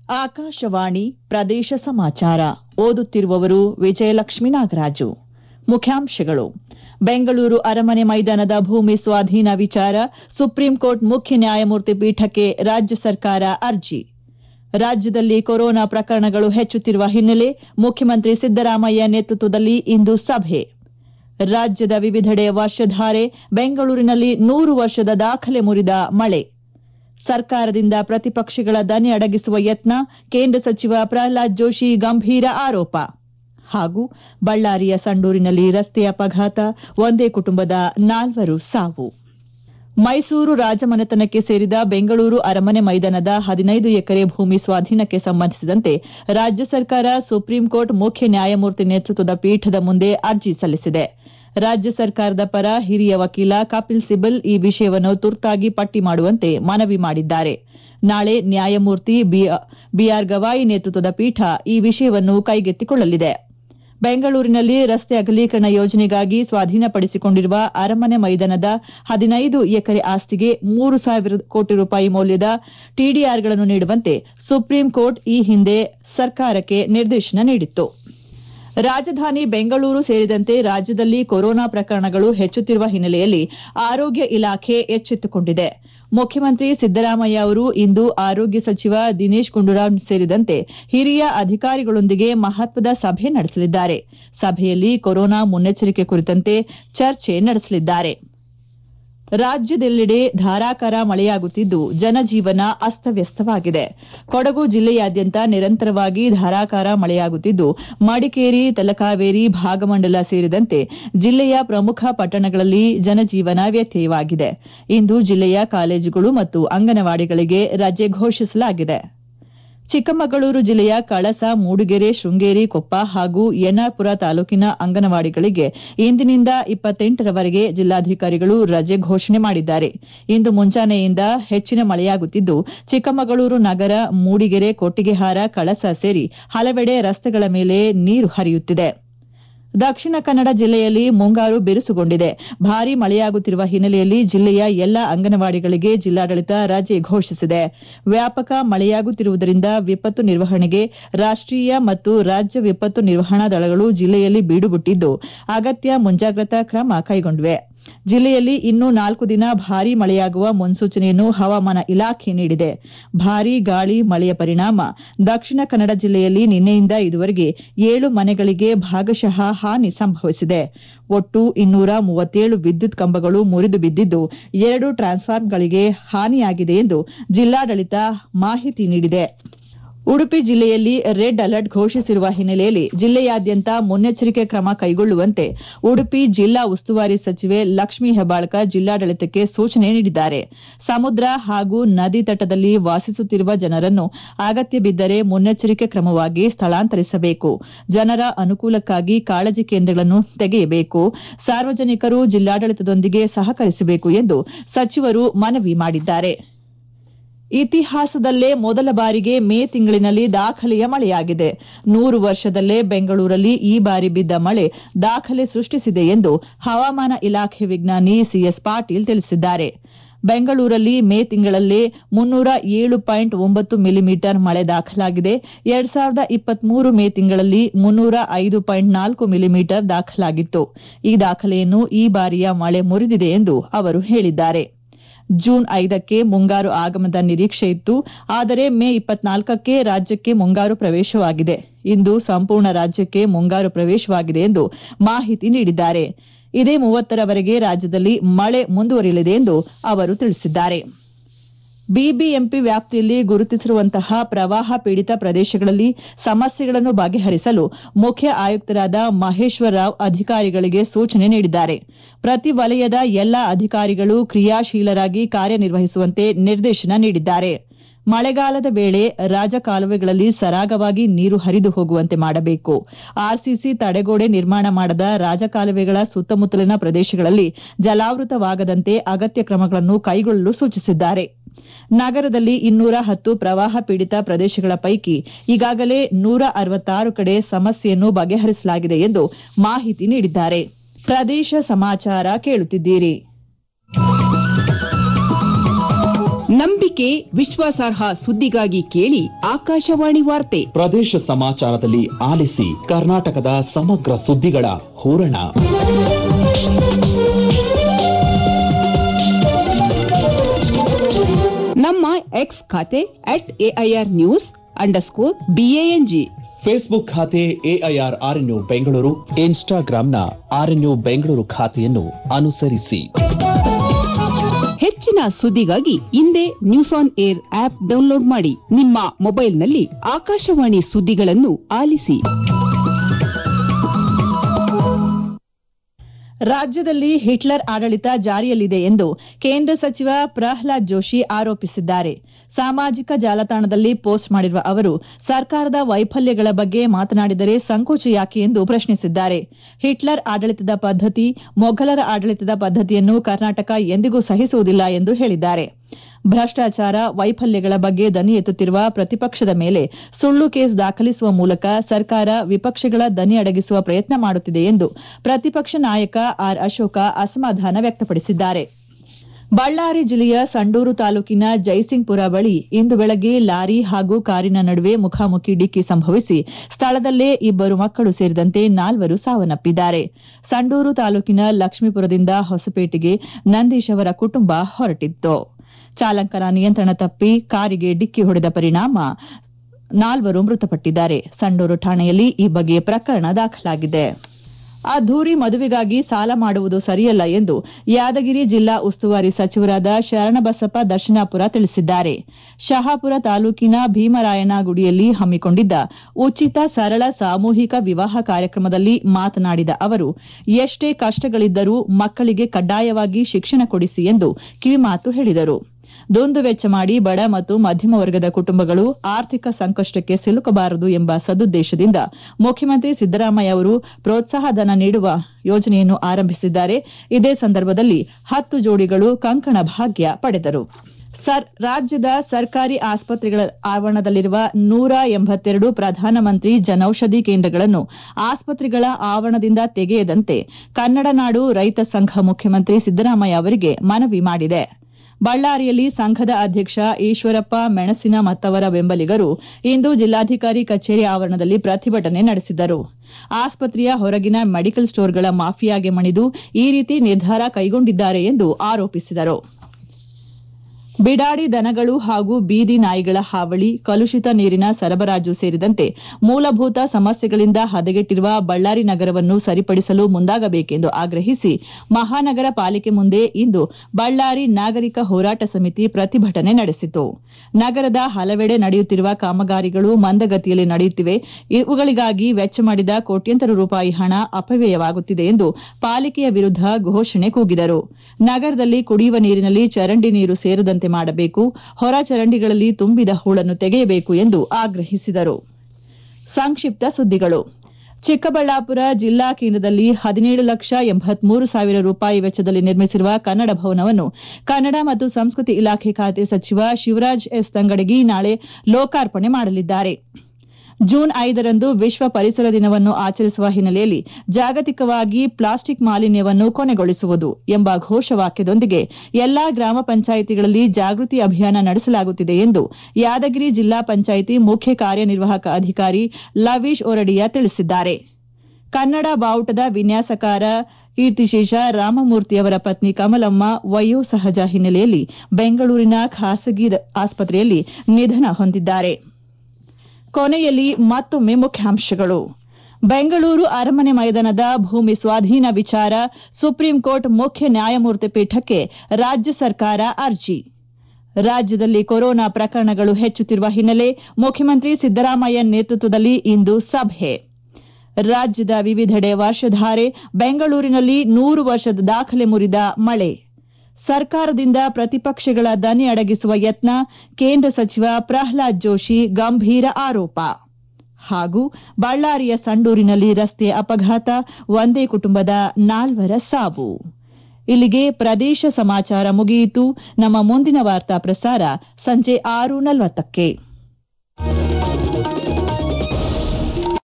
ಆಕಾಶವಾಣಿ ಪ್ರದೇಶ ಸಮಾಚಾರ ಓದುತ್ತಿರುವವರು ವಿಜಯಲಕ್ಷ್ಮೀ ನಾಗರಾಜು ಮುಖ್ಯಾಂಶಗಳು ಬೆಂಗಳೂರು ಅರಮನೆ ಮೈದಾನದ ಭೂಮಿ ಸ್ವಾಧೀನ ವಿಚಾರ ಸುಪ್ರೀಂ ಕೋರ್ಟ್ ಮುಖ್ಯ ನ್ಯಾಯಮೂರ್ತಿ ಪೀಠಕ್ಕೆ ರಾಜ್ಯ ಸರ್ಕಾರ ಅರ್ಜಿ ರಾಜ್ಯದಲ್ಲಿ ಕೊರೋನಾ ಪ್ರಕರಣಗಳು ಹೆಚ್ಚುತ್ತಿರುವ ಹಿನ್ನೆಲೆ ಮುಖ್ಯಮಂತ್ರಿ ಸಿದ್ದರಾಮಯ್ಯ ನೇತೃತ್ವದಲ್ಲಿ ಇಂದು ಸಭೆ ರಾಜ್ಯದ ವಿವಿಧೆಡೆ ವರ್ಷಧಾರೆ ಬೆಂಗಳೂರಿನಲ್ಲಿ ನೂರು ವರ್ಷದ ದಾಖಲೆ ಮುರಿದ ಮಳೆ ಸರ್ಕಾರದಿಂದ ಪ್ರತಿಪಕ್ಷಗಳ ದನಿ ಅಡಗಿಸುವ ಯತ್ನ ಕೇಂದ್ರ ಸಚಿವ ಪ್ರಹ್ಲಾದ್ ಜೋಶಿ ಗಂಭೀರ ಆರೋಪ ಹಾಗೂ ಬಳ್ಳಾರಿಯ ಸಂಡೂರಿನಲ್ಲಿ ರಸ್ತೆ ಅಪಘಾತ ಒಂದೇ ಕುಟುಂಬದ ನಾಲ್ವರು ಸಾವು ಮೈಸೂರು ರಾಜಮನೆತನಕ್ಕೆ ಸೇರಿದ ಬೆಂಗಳೂರು ಅರಮನೆ ಮೈದಾನದ ಹದಿನೈದು ಎಕರೆ ಭೂಮಿ ಸ್ವಾಧೀನಕ್ಕೆ ಸಂಬಂಧಿಸಿದಂತೆ ರಾಜ್ಯ ಸರ್ಕಾರ ಸುಪ್ರೀಂ ಕೋರ್ಟ್ ಮುಖ್ಯ ನ್ಯಾಯಮೂರ್ತಿ ನೇತೃತ್ವದ ಪೀಠದ ಮುಂದೆ ಅರ್ಜಿ ಸಲ್ಲಿಸಿದೆ ರಾಜ್ಯ ಸರ್ಕಾರದ ಪರ ಹಿರಿಯ ವಕೀಲ ಕಪಿಲ್ ಸಿಬಲ್ ಈ ವಿಷಯವನ್ನು ತುರ್ತಾಗಿ ಪಟ್ಟಿ ಮಾಡುವಂತೆ ಮನವಿ ಮಾಡಿದ್ದಾರೆ ನಾಳೆ ನ್ಯಾಯಮೂರ್ತಿ ಬಿಆರ್ ಗವಾಯಿ ನೇತೃತ್ವದ ಪೀಠ ಈ ವಿಷಯವನ್ನು ಕೈಗೆತ್ತಿಕೊಳ್ಳಲಿದೆ ಬೆಂಗಳೂರಿನಲ್ಲಿ ರಸ್ತೆ ಅಗಲೀಕರಣ ಯೋಜನೆಗಾಗಿ ಸ್ವಾಧೀನಪಡಿಸಿಕೊಂಡಿರುವ ಅರಮನೆ ಮೈದಾನದ ಹದಿನೈದು ಎಕರೆ ಆಸ್ತಿಗೆ ಮೂರು ಸಾವಿರ ಕೋಟಿ ರೂಪಾಯಿ ಮೌಲ್ಯದ ಟಿಡಿಆರ್ಗಳನ್ನು ನೀಡುವಂತೆ ಸುಪ್ರೀಂ ಕೋರ್ಟ್ ಈ ಹಿಂದೆ ಸರ್ಕಾರಕ್ಕೆ ನಿರ್ದೇಶನ ನೀಡಿತ್ತು ರಾಜಧಾನಿ ಬೆಂಗಳೂರು ಸೇರಿದಂತೆ ರಾಜ್ಯದಲ್ಲಿ ಕೊರೋನಾ ಪ್ರಕರಣಗಳು ಹೆಚ್ಚುತ್ತಿರುವ ಹಿನ್ನೆಲೆಯಲ್ಲಿ ಆರೋಗ್ಯ ಇಲಾಖೆ ಎಚ್ಚೆತ್ತುಕೊಂಡಿದೆ ಮುಖ್ಯಮಂತ್ರಿ ಸಿದ್ದರಾಮಯ್ಯ ಅವರು ಇಂದು ಆರೋಗ್ಯ ಸಚಿವ ದಿನೇಶ್ ಗುಂಡೂರಾವ್ ಸೇರಿದಂತೆ ಹಿರಿಯ ಅಧಿಕಾರಿಗಳೊಂದಿಗೆ ಮಹತ್ವದ ಸಭೆ ನಡೆಸಲಿದ್ದಾರೆ ಸಭೆಯಲ್ಲಿ ಕೊರೋನಾ ಮುನ್ನೆಚ್ಚರಿಕೆ ಕುರಿತಂತೆ ಚರ್ಚೆ ನಡೆಸಲಿದ್ದಾರೆ ರಾಜ್ಯದೆಲ್ಲೆಡೆ ಧಾರಾಕಾರ ಮಳೆಯಾಗುತ್ತಿದ್ದು ಜನಜೀವನ ಅಸ್ತವ್ಯಸ್ತವಾಗಿದೆ ಕೊಡಗು ಜಿಲ್ಲೆಯಾದ್ಯಂತ ನಿರಂತರವಾಗಿ ಧಾರಾಕಾರ ಮಳೆಯಾಗುತ್ತಿದ್ದು ಮಡಿಕೇರಿ ತಲಕಾವೇರಿ ಭಾಗಮಂಡಲ ಸೇರಿದಂತೆ ಜಿಲ್ಲೆಯ ಪ್ರಮುಖ ಪಟ್ಟಣಗಳಲ್ಲಿ ಜನಜೀವನ ವ್ಯತ್ಯಯವಾಗಿದೆ ಇಂದು ಜಿಲ್ಲೆಯ ಕಾಲೇಜುಗಳು ಮತ್ತು ಅಂಗನವಾಡಿಗಳಿಗೆ ರಜೆ ಘೋಷಿಸಲಾಗಿದೆ ಚಿಕ್ಕಮಗಳೂರು ಜಿಲ್ಲೆಯ ಕಳಸ ಮೂಡಿಗೆರೆ ಶೃಂಗೇರಿ ಕೊಪ್ಪ ಹಾಗೂ ಎನ್ಆರ್ಪುರ ತಾಲೂಕಿನ ಅಂಗನವಾಡಿಗಳಿಗೆ ಇಂದಿನಿಂದ ಇಪ್ಪತ್ತೆಂಟರವರೆಗೆ ಜಿಲ್ಲಾಧಿಕಾರಿಗಳು ರಜೆ ಘೋಷಣೆ ಮಾಡಿದ್ದಾರೆ ಇಂದು ಮುಂಜಾನೆಯಿಂದ ಹೆಚ್ಚಿನ ಮಳೆಯಾಗುತ್ತಿದ್ದು ಚಿಕ್ಕಮಗಳೂರು ನಗರ ಮೂಡಿಗೆರೆ ಕೊಟ್ಟಿಗೆಹಾರ ಕಳಸ ಸೇರಿ ಹಲವೆಡೆ ರಸ್ತೆಗಳ ಮೇಲೆ ನೀರು ಹರಿಯುತ್ತಿದೆ ದಕ್ಷಿಣ ಕನ್ನಡ ಜಿಲ್ಲೆಯಲ್ಲಿ ಮುಂಗಾರು ಬಿರುಸುಗೊಂಡಿದೆ ಭಾರೀ ಮಳೆಯಾಗುತ್ತಿರುವ ಹಿನ್ನೆಲೆಯಲ್ಲಿ ಜಿಲ್ಲೆಯ ಎಲ್ಲಾ ಅಂಗನವಾಡಿಗಳಿಗೆ ಜಿಲ್ಲಾಡಳಿತ ರಜೆ ಘೋಷಿಸಿದೆ ವ್ಯಾಪಕ ಮಳೆಯಾಗುತ್ತಿರುವುದರಿಂದ ವಿಪತ್ತು ನಿರ್ವಹಣೆಗೆ ರಾಷ್ಟೀಯ ಮತ್ತು ರಾಜ್ಯ ವಿಪತ್ತು ನಿರ್ವಹಣಾ ದಳಗಳು ಜಿಲ್ಲೆಯಲ್ಲಿ ಬೀಡುಬಿಟ್ಟಿದ್ದು ಅಗತ್ಯ ಮುಂಜಾಗ್ರತಾ ಕ್ರಮ ಕೈಗೊಂಡಿವೆ ಜಿಲ್ಲೆಯಲ್ಲಿ ಇನ್ನೂ ನಾಲ್ಕು ದಿನ ಭಾರೀ ಮಳೆಯಾಗುವ ಮುನ್ಸೂಚನೆಯನ್ನು ಹವಾಮಾನ ಇಲಾಖೆ ನೀಡಿದೆ ಭಾರೀ ಗಾಳಿ ಮಳೆಯ ಪರಿಣಾಮ ದಕ್ಷಿಣ ಕನ್ನಡ ಜಿಲ್ಲೆಯಲ್ಲಿ ನಿನ್ನೆಯಿಂದ ಇದುವರೆಗೆ ಏಳು ಮನೆಗಳಿಗೆ ಭಾಗಶಃ ಹಾನಿ ಸಂಭವಿಸಿದೆ ಒಟ್ಟು ಇನ್ನೂರ ಮೂವತ್ತೇಳು ವಿದ್ಯುತ್ ಕಂಬಗಳು ಮುರಿದು ಬಿದ್ದಿದ್ದು ಎರಡು ಟ್ರಾನ್ಸ್ಫಾರ್ಮರ್ಗಳಿಗೆ ಹಾನಿಯಾಗಿದೆ ಎಂದು ಜಿಲ್ಲಾಡಳಿತ ಮಾಹಿತಿ ನೀಡಿದೆ ಉಡುಪಿ ಜಿಲ್ಲೆಯಲ್ಲಿ ರೆಡ್ ಅಲರ್ಟ್ ಘೋಷಿಸಿರುವ ಹಿನ್ನೆಲೆಯಲ್ಲಿ ಜಿಲ್ಲೆಯಾದ್ಯಂತ ಮುನ್ನೆಚ್ಚರಿಕೆ ಕ್ರಮ ಕೈಗೊಳ್ಳುವಂತೆ ಉಡುಪಿ ಜಿಲ್ಲಾ ಉಸ್ತುವಾರಿ ಸಚಿವೆ ಲಕ್ಷ್ಮೀ ಹೆಬ್ಬಾಳ್ಕರ್ ಜಿಲ್ಲಾಡಳಿತಕ್ಕೆ ಸೂಚನೆ ನೀಡಿದ್ದಾರೆ ಸಮುದ್ರ ಹಾಗೂ ನದಿ ತಟದಲ್ಲಿ ವಾಸಿಸುತ್ತಿರುವ ಜನರನ್ನು ಅಗತ್ಯ ಬಿದ್ದರೆ ಮುನ್ನೆಚ್ಚರಿಕೆ ಕ್ರಮವಾಗಿ ಸ್ಥಳಾಂತರಿಸಬೇಕು ಜನರ ಅನುಕೂಲಕ್ಕಾಗಿ ಕಾಳಜಿ ಕೇಂದ್ರಗಳನ್ನು ತೆಗೆಯಬೇಕು ಸಾರ್ವಜನಿಕರು ಜಿಲ್ಲಾಡಳಿತದೊಂದಿಗೆ ಸಹಕರಿಸಬೇಕು ಎಂದು ಸಚಿವರು ಮನವಿ ಮಾಡಿದ್ದಾರೆ ಇತಿಹಾಸದಲ್ಲೇ ಮೊದಲ ಬಾರಿಗೆ ಮೇ ತಿಂಗಳಿನಲ್ಲಿ ದಾಖಲೆಯ ಮಳೆಯಾಗಿದೆ ನೂರು ವರ್ಷದಲ್ಲೇ ಬೆಂಗಳೂರಲ್ಲಿ ಈ ಬಾರಿ ಬಿದ್ದ ಮಳೆ ದಾಖಲೆ ಸೃಷ್ಟಿಸಿದೆ ಎಂದು ಹವಾಮಾನ ಇಲಾಖೆ ವಿಜ್ಞಾನಿ ಸಿಎಸ್ ಪಾಟೀಲ್ ತಿಳಿಸಿದ್ದಾರೆ ಬೆಂಗಳೂರಲ್ಲಿ ಮೇ ತಿಂಗಳಲ್ಲೇ ಮುನ್ನೂರ ಏಳು ಪಾಯಿಂಟ್ ಒಂಬತ್ತು ಮಿಲಿಮೀಟರ್ ಮಳೆ ದಾಖಲಾಗಿದೆ ಎರಡ್ ಸಾವಿರದ ಇಪ್ಪತ್ಮೂರು ಮೇ ತಿಂಗಳಲ್ಲಿ ಮುನ್ನೂರ ಐದು ಪಾಯಿಂಟ್ ನಾಲ್ಕು ಮಿಲಿಮೀಟರ್ ದಾಖಲಾಗಿತ್ತು ಈ ದಾಖಲೆಯನ್ನು ಈ ಬಾರಿಯ ಮಳೆ ಮುರಿದಿದೆ ಎಂದು ಅವರು ಹೇಳಿದ್ದಾರೆ ಜೂನ್ ಐದಕ್ಕೆ ಮುಂಗಾರು ಆಗಮನದ ನಿರೀಕ್ಷೆ ಇತ್ತು ಆದರೆ ಮೇ ಇಪ್ಪತ್ನಾಲ್ಕಕ್ಕೆ ರಾಜ್ಯಕ್ಕೆ ಮುಂಗಾರು ಪ್ರವೇಶವಾಗಿದೆ ಇಂದು ಸಂಪೂರ್ಣ ರಾಜ್ಯಕ್ಕೆ ಮುಂಗಾರು ಪ್ರವೇಶವಾಗಿದೆ ಎಂದು ಮಾಹಿತಿ ನೀಡಿದ್ದಾರೆ ಇದೇ ಮೂವತ್ತರವರೆಗೆ ರಾಜ್ಯದಲ್ಲಿ ಮಳೆ ಮುಂದುವರಿಯಲಿದೆ ಎಂದು ಅವರು ತಿಳಿಸಿದ್ದಾರೆ ಬಿಬಿಎಂಪಿ ವ್ಯಾಪ್ತಿಯಲ್ಲಿ ಗುರುತಿಸಿರುವಂತಹ ಪ್ರವಾಹ ಪೀಡಿತ ಪ್ರದೇಶಗಳಲ್ಲಿ ಸಮಸ್ಯೆಗಳನ್ನು ಬಗೆಹರಿಸಲು ಮುಖ್ಯ ಆಯುಕ್ತರಾದ ಮಹೇಶ್ವರ ರಾವ್ ಅಧಿಕಾರಿಗಳಿಗೆ ಸೂಚನೆ ನೀಡಿದ್ದಾರೆ ಪ್ರತಿ ವಲಯದ ಎಲ್ಲಾ ಅಧಿಕಾರಿಗಳು ಕ್ರಿಯಾಶೀಲರಾಗಿ ಕಾರ್ಯನಿರ್ವಹಿಸುವಂತೆ ನಿರ್ದೇಶನ ನೀಡಿದ್ದಾರೆ ಮಳೆಗಾಲದ ವೇಳೆ ರಾಜಕಾಲುವೆಗಳಲ್ಲಿ ಸರಾಗವಾಗಿ ನೀರು ಹರಿದು ಹೋಗುವಂತೆ ಮಾಡಬೇಕು ಆರ್ಸಿಸಿ ತಡೆಗೋಡೆ ನಿರ್ಮಾಣ ಮಾಡದ ರಾಜಕಾಲುವೆಗಳ ಸುತ್ತಮುತ್ತಲಿನ ಪ್ರದೇಶಗಳಲ್ಲಿ ಜಲಾವೃತವಾಗದಂತೆ ಅಗತ್ಯ ಕ್ರಮಗಳನ್ನು ಕೈಗೊಳ್ಳಲು ಸೂಚಿಸಿದ್ದಾರೆ ನಗರದಲ್ಲಿ ಇನ್ನೂರ ಹತ್ತು ಪ್ರವಾಹ ಪೀಡಿತ ಪ್ರದೇಶಗಳ ಪೈಕಿ ಈಗಾಗಲೇ ನೂರ ಅರವತ್ತಾರು ಕಡೆ ಸಮಸ್ಯೆಯನ್ನು ಬಗೆಹರಿಸಲಾಗಿದೆ ಎಂದು ಮಾಹಿತಿ ನೀಡಿದ್ದಾರೆ ಪ್ರದೇಶ ಸಮಾಚಾರ ಕೇಳುತ್ತಿದ್ದೀರಿ ನಂಬಿಕೆ ವಿಶ್ವಾಸಾರ್ಹ ಸುದ್ದಿಗಾಗಿ ಕೇಳಿ ಆಕಾಶವಾಣಿ ವಾರ್ತೆ ಪ್ರದೇಶ ಸಮಾಚಾರದಲ್ಲಿ ಆಲಿಸಿ ಕರ್ನಾಟಕದ ಸಮಗ್ರ ಸುದ್ದಿಗಳ ಹೂರಣ ನಮ್ಮ ಎಕ್ಸ್ ಖಾತೆ at AIR news underscore BANG Facebook ಖಾತೆ ಎಐಆರ್ ಆರ್ಎನ್ಯು ಬೆಂಗಳೂರು ಇನ್ಸ್ಟಾಗ್ರಾಂನ ಆರ್ಎನ್ಯು ಬೆಂಗಳೂರು ಖಾತೆಯನ್ನು ಅನುಸರಿಸಿ ಹೆಚ್ಚಿನ ಸುದ್ದಿಗಾಗಿ ಹಿಂದೆ news on air app download ಮಾಡಿ ನಿಮ್ಮ ಮೊಬೈಲ್ನಲ್ಲಿ ಆಕಾಶವಾಣಿ ಸುದ್ದಿಗಳನ್ನು ಆಲಿಸಿ ರಾಜ್ಯದಲ್ಲಿ ಹಿಟ್ಲರ್ ಆಡಳಿತ ಜಾರಿಯಲ್ಲಿದೆ ಎಂದು ಕೇಂದ್ರ ಸಚಿವ ಪ್ರಹ್ಲಾದ್ ಜೋಶಿ ಆರೋಪಿಸಿದ್ದಾರೆ ಸಾಮಾಜಿಕ ಜಾಲತಾಣದಲ್ಲಿ ಪೋಸ್ಟ್ ಮಾಡಿರುವ ಅವರು ಸರ್ಕಾರದ ವೈಫಲ್ಯಗಳ ಬಗ್ಗೆ ಮಾತನಾಡಿದರೆ ಸಂಕೋಚ ಯಾಕೆ ಎಂದು ಪ್ರಶ್ನಿಸಿದ್ದಾರೆ ಹಿಟ್ಲರ್ ಆಡಳಿತದ ಪದ್ಧತಿ ಮೊಘಲರ ಆಡಳಿತದ ಪದ್ಧತಿಯನ್ನು ಕರ್ನಾಟಕ ಎಂದಿಗೂ ಸಹಿಸುವುದಿಲ್ಲ ಎಂದು ಹೇಳಿದ್ದಾರೆ ಭ್ರಷ್ಟಾಚಾರ ವೈಫಲ್ಯಗಳ ಬಗ್ಗೆ ದನಿ ಎತ್ತುತ್ತಿರುವ ಪ್ರತಿಪಕ್ಷದ ಮೇಲೆ ಸುಳ್ಳು ಕೇಸ್ ದಾಖಲಿಸುವ ಮೂಲಕ ಸರ್ಕಾರ ವಿಪಕ್ಷಗಳ ದನಿ ಅಡಗಿಸುವ ಪ್ರಯತ್ನ ಮಾಡುತ್ತಿದೆ ಎಂದು ಪ್ರತಿಪಕ್ಷ ನಾಯಕ ಆರ್ ಅಶೋಕ ಅಸಮಾಧಾನ ವ್ಯಕ್ತಪಡಿಸಿದ್ದಾರೆ ಬಳ್ಳಾರಿ ಜಿಲ್ಲೆಯ ಸಂಡೂರು ತಾಲೂಕಿನ ಜೈಸಿಂಗ್ಪುರ ಬಳಿ ಇಂದು ಬೆಳಗ್ಗೆ ಲಾರಿ ಹಾಗೂ ಕಾರಿನ ನಡುವೆ ಮುಖಾಮುಖಿ ಡಿಕ್ಕಿ ಸಂಭವಿಸಿ ಸ್ಥಳದಲ್ಲೇ ಇಬ್ಬರು ಮಕ್ಕಳು ಸೇರಿದಂತೆ ನಾಲ್ವರು ಸಾವನ್ನಪ್ಪಿದ್ದಾರೆ ಸಂಡೂರು ತಾಲೂಕಿನ ಲಕ್ಷ್ಮೀಪುರದಿಂದ ಹೊಸಪೇಟೆಗೆ ನಂದೀಶ್ ಅವರ ಕುಟುಂಬ ಹೊರಟಿತ್ತು ಚಾಲಕನ ನಿಯಂತ್ರಣ ತಪ್ಪಿ ಕಾರಿಗೆ ಡಿಕ್ಕಿ ಹೊಡೆದ ಪರಿಣಾಮ ನಾಲ್ವರು ಮೃತಪಟ್ಟಿದ್ದಾರೆ ಸಂಡೂರು ಠಾಣೆಯಲ್ಲಿ ಈ ಬಗ್ಗೆ ಪ್ರಕರಣ ದಾಖಲಾಗಿದೆ ಅದ್ದೂರಿ ಮದುವೆಗಾಗಿ ಸಾಲ ಮಾಡುವುದು ಸರಿಯಲ್ಲ ಎಂದು ಯಾದಗಿರಿ ಜಿಲ್ಲಾ ಉಸ್ತುವಾರಿ ಸಚಿವರಾದ ಶರಣಬಸಪ್ಪ ದರ್ಶನಾಪುರ ತಿಳಿಸಿದ್ದಾರೆ ಶಹಾಪುರ ತಾಲೂಕಿನ ಭೀಮರಾಯನಗುಡಿಯಲ್ಲಿ ಹಮ್ಮಿಕೊಂಡಿದ್ದ ಉಚಿತ ಸರಳ ಸಾಮೂಹಿಕ ವಿವಾಹ ಕಾರ್ಯಕ್ರಮದಲ್ಲಿ ಮಾತನಾಡಿದ ಅವರು ಎಷ್ಟೇ ಕಷ್ಟಗಳಿದ್ದರೂ ಮಕ್ಕಳಿಗೆ ಕಡ್ಡಾಯವಾಗಿ ಶಿಕ್ಷಣ ಕೊಡಿಸಿ ಎಂದು ಕಿವಿಮಾತು ಹೇಳಿದರು ದುಂದು ವೆಚ್ಚ ಮಾಡಿ ಬಡ ಮತ್ತು ಮಧ್ಯಮ ವರ್ಗದ ಕುಟುಂಬಗಳು ಆರ್ಥಿಕ ಸಂಕಷ್ಟಕ್ಕೆ ಸಿಲುಕಬಾರದು ಎಂಬ ಸದುದ್ದೇಶದಿಂದ ಮುಖ್ಯಮಂತ್ರಿ ಸಿದ್ದರಾಮಯ್ಯ ಅವರು ಪ್ರೋತ್ಸಾಹಧನ ನೀಡುವ ಯೋಜನೆಯನ್ನು ಆರಂಭಿಸಿದ್ದಾರೆ ಇದೇ ಸಂದರ್ಭದಲ್ಲಿ ಹತ್ತು ಜೋಡಿಗಳು ಕಂಕಣ ಭಾಗ್ಯ ಪಡೆದರು ಸರ್ ರಾಜ್ಯದ ಸರ್ಕಾರಿ ಆಸ್ಪತ್ರೆಗಳ ಆವರಣದಲ್ಲಿರುವ ನೂರ ಎಂಬತ್ತೆರಡು ಪ್ರಧಾನಮಂತ್ರಿ ಜನೌಷಧಿ ಕೇಂದ್ರಗಳನ್ನು ಆಸ್ಪತ್ರೆಗಳ ಆವರಣದಿಂದ ತೆಗೆಯದಂತೆ ಕನ್ನಡ ನಾಡು ರೈತ ಸಂಘ ಮುಖ್ಯಮಂತ್ರಿ ಸಿದ್ದರಾಮಯ್ಯ ಅವರಿಗೆ ಮನವಿ ಮಾಡಿದೆ ಬಳ್ಳಾರಿಯಲ್ಲಿ ಸಂಘದ ಅಧ್ಯಕ್ಷ ಈಶ್ವರಪ್ಪ ಮೆಣಸಿನ ಮತ್ತವರ ಬೆಂಬಲಿಗರು ಇಂದು ಜಿಲ್ಲಾಧಿಕಾರಿ ಕಚೇರಿ ಆವರಣದಲ್ಲಿ ಪ್ರತಿಭಟನೆ ನಡೆಸಿದರು ಆಸ್ಪತ್ರೆಯ ಹೊರಗಿನ ಮೆಡಿಕಲ್ ಸ್ಟೋರ್ಗಳ ಮಾಫಿಯಾಗೆ ಮಣಿದು ಈ ರೀತಿ ನಿರ್ಧಾರ ಕೈಗೊಂಡಿದ್ದಾರೆ ಎಂದು ಆರೋಪಿಸಿದರು ಬಿಡಾಡಿ ದನಗಳು ಹಾಗೂ ಬೀದಿ ನಾಯಿಗಳ ಹಾವಳಿ ಕಲುಷಿತ ನೀರಿನ ಸರಬರಾಜು ಸೇರಿದಂತೆ ಮೂಲಭೂತ ಸಮಸ್ಯೆಗಳಿಂದ ಹದಗೆಟ್ಟಿರುವ ಬಳ್ಳಾರಿ ನಗರವನ್ನು ಸರಿಪಡಿಸಲು ಮುಂದಾಗಬೇಕೆಂದು ಆಗ್ರಹಿಸಿ ಮಹಾನಗರ ಪಾಲಿಕೆ ಮುಂದೆ ಇಂದು ಬಳ್ಳಾರಿ ನಾಗರಿಕ ಹೋರಾಟ ಸಮಿತಿ ಪ್ರತಿಭಟನೆ ನಡೆಸಿತು ನಗರದ ಹಲವೆಡೆ ನಡೆಯುತ್ತಿರುವ ಕಾಮಗಾರಿಗಳು ಮಂದಗತಿಯಲ್ಲಿ ನಡೆಯುತ್ತಿವೆ ಇವುಗಳಿಗಾಗಿ ವೆಚ್ಚ ಮಾಡಿದ ಕೋಟ್ಯಂತರ ರೂಪಾಯಿ ಹಣ ಅಪವ್ಯಯವಾಗುತ್ತಿದೆ ಎಂದು ಪಾಲಿಕೆಯ ವಿರುದ್ಧ ಘೋಷಣೆ ಕೂಗಿದರು ನಗರದಲ್ಲಿ ಕುಡಿಯುವ ನೀರಿನಲ್ಲಿ ಚರಂಡಿ ನೀರು ಸೇರದಂತೆ ಮಾಡಬೇಕು ಹೊರ ಚರಂಡಿಗಳಲ್ಲಿ ತುಂಬಿದ ಹೂಳನ್ನು ತೆಗೆಯಬೇಕು ಎಂದು ಆಗ್ರಹಿಸಿದರು ಸಂಕ್ಷಿಪ್ತ ಸುದ್ದಿಗಳು ಚಿಕ್ಕಬಳ್ಳಾಪುರ ಜಿಲ್ಲಾ ಕೇಂದ್ರದಲ್ಲಿ ಹದಿನೇಳು ಲಕ್ಷ ಎಂಬತ್ಮೂರು ಸಾವಿರ ರೂಪಾಯಿ ವೆಚ್ಚದಲ್ಲಿ ನಿರ್ಮಿಸಿರುವ ಕನ್ನಡ ಭವನವನ್ನು ಕನ್ನಡ ಮತ್ತು ಸಂಸ್ಕೃತಿ ಇಲಾಖೆ ಖಾತೆ ಸಚಿವ ಶಿವರಾಜ್ ಎಸ್ ತಂಗಡಗಿ ನಾಳೆ ಲೋಕಾರ್ಪಣೆ ಮಾಡಲಿದ್ದಾರೆ ಜೂನ್ ಐದರಂದು ವಿಶ್ವ ಪರಿಸರ ದಿನವನ್ನು ಆಚರಿಸುವ ಹಿನ್ನೆಲೆಯಲ್ಲಿ ಜಾಗತಿಕವಾಗಿ ಪ್ಲಾಸ್ಟಿಕ್ ಮಾಲಿನ್ಯವನ್ನು ಕೊನೆಗೊಳಿಸುವುದು ಎಂಬ ಘೋಷವಾಕ್ಯದೊಂದಿಗೆ ಎಲ್ಲಾ ಗ್ರಾಮ ಪಂಚಾಯಿತಿಗಳಲ್ಲಿ ಜಾಗೃತಿ ಅಭಿಯಾನ ನಡೆಸಲಾಗುತ್ತಿದೆ ಎಂದು ಯಾದಗಿರಿ ಜಿಲ್ಲಾ ಪಂಚಾಯಿತಿ ಮುಖ್ಯ ಕಾರ್ಯನಿರ್ವಾಹಕ ಅಧಿಕಾರಿ ಲವೀಶ್ ಒರಡಿಯಾ ತಿಳಿಸಿದ್ದಾರೆ ಕನ್ನಡ ಬಾವುಟದ ವಿನ್ಯಾಸಕಾರ ಕೀರ್ತಿಶೇಷ ರಾಮಮೂರ್ತಿಯವರ ಪತ್ನಿ ಕಮಲಮ್ಮ ವಯೋಸಹಜ ಹಿನ್ನೆಲೆಯಲ್ಲಿ ಬೆಂಗಳೂರಿನ ಖಾಸಗಿ ಆಸ್ಪತ್ರೆಯಲ್ಲಿ ನಿಧನ ಹೊಂದಿದ್ದಾರೆ ಕೊನೆಯಲ್ಲಿ ಮತ್ತೊಮ್ಮೆ ಮುಖ್ಯಾಂಶಗಳು ಬೆಂಗಳೂರು ಅರಮನೆ ಮೈದಾನದ ಭೂಮಿ ಸ್ವಾಧೀನ ವಿಚಾರ ಸುಪ್ರೀಂ ಕೋರ್ಟ್ ಮುಖ್ಯ ನ್ಯಾಯಮೂರ್ತಿ ಪೀಠಕ್ಕೆ ರಾಜ್ಯ ಸರ್ಕಾರ ಅರ್ಜಿ ರಾಜ್ಯದಲ್ಲಿ ಕೊರೋನಾ ಪ್ರಕರಣಗಳು ಹೆಚ್ಚುತ್ತಿರುವ ಹಿನ್ನೆಲೆ ಮುಖ್ಯಮಂತ್ರಿ ಸಿದ್ದರಾಮಯ್ಯ ನೇತೃತ್ವದಲ್ಲಿ ಇಂದು ಸಭೆ ರಾಜ್ಯದ ವಿವಿಧೆಡೆ ವರ್ಷಧಾರೆ ಬೆಂಗಳೂರಿನಲ್ಲಿ ನೂರು ವರ್ಷದ ದಾಖಲೆ ಮುರಿದ ಮಳೆ ಸರ್ಕಾರದಿಂದ ಪ್ರತಿಪಕ್ಷಗಳ ದನಿ ಅಡಗಿಸುವ ಯತ್ನ ಕೇಂದ್ರ ಸಚಿವ ಪ್ರಹ್ಲಾದ್ ಜೋಶಿ ಗಂಭೀರ ಆರೋಪ ಹಾಗೂ ಬಳ್ಳಾರಿಯ ಸಂಡೂರಿನಲ್ಲಿ ರಸ್ತೆ ಅಪಘಾತ ಒಂದೇ ಕುಟುಂಬದ ನಾಲ್ವರ ಸಾವು ಇಲ್ಲಿಗೆ ಪ್ರದೇಶ ಸಮಾಚಾರ ಮುಗಿಯಿತು ನಮ್ಮ ಮುಂದಿನ ವಾರ್ತಾ ಪ್ರಸಾರ ಸಂಜೆ ಆರು ನಲವತ್ತಕ್ಕೆ